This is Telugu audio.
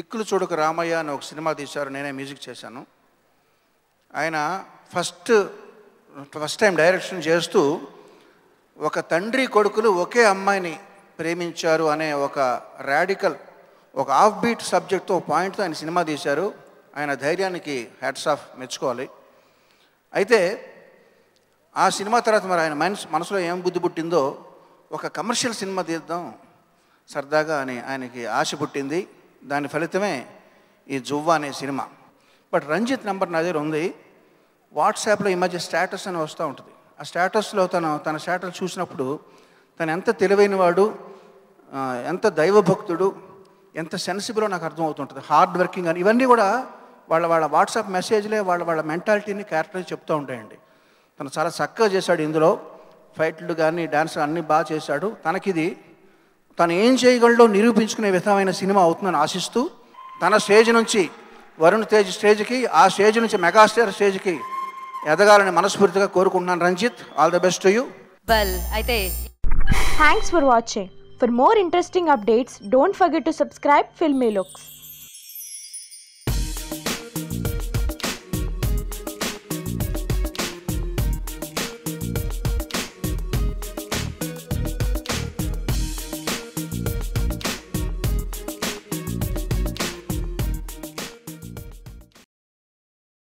దిక్కులు చూడక రామయ్య అని ఒక సినిమా తీశారు నేనే మ్యూజిక్ చేశాను ఆయన ఫస్ట్ ఫస్ట్ టైం డైరెక్షన్ చేస్తూ ఒక తండ్రి కొడుకులు ఒకే అమ్మాయిని ప్రేమించారు అనే ఒక రాడికల్ ఒక ఆఫ్ బీట్ సబ్జెక్ట్తో పాయింట్తో ఆయన సినిమా తీశారు ఆయన ధైర్యానికి హ్యాట్స్ ఆఫ్ మెచ్చుకోవాలి అయితే ఆ సినిమా తర్వాత మరి ఆయన మనసు మనసులో ఏం బుద్ధి పుట్టిందో ఒక కమర్షియల్ సినిమా తీద్దాం సరదాగా అని ఆయనకి ఆశ పుట్టింది దాని ఫలితమే ఈ జువ్వ అనే సినిమా బట్ రంజిత్ నెంబర్ నా దగ్గర ఉంది వాట్సాప్లో ఈ మధ్య స్టేటస్ అని వస్తూ ఉంటుంది ఆ స్టేటస్లో తను తన స్టేటస్ చూసినప్పుడు తను ఎంత తెలివైన వాడు ఆ, ఎంత దైవభక్తుడు ఎంత సెన్సిబులో నాకు అర్థమవుతుంటుంది హార్డ్ వర్కింగ్ అని ఇవన్నీ కూడా వాళ్ళ వాళ్ళ వాట్సాప్ మెసేజ్లే వాళ్ళ వాళ్ళ మెంటాలిటీని క్యారెక్టర్ చెప్తూ ఉంటాయండి తను చాలా చక్కగా చేశాడు ఇందులో ఫైట్లు కానీ డ్యాన్స్ అన్నీ బాగా చేశాడు తనకిది తను ఏం చేయగలడో నిరూపించుకునే విధమైన సినిమా అవుతుందని ఆశిస్తూ తన స్టేజ్ నుంచి వరుణ్ తేజ్ స్టేజ్కి ఆ స్టేజ్ నుంచి మెగాస్టార్ స్టేజ్కి ఎదగాలని మనస్ఫూర్తిగా కోరుకుంటున్నాను Ranjith all the best to you well అయితే Thanks for watching. For more interesting updates, don't forget to subscribe Filmy Looks.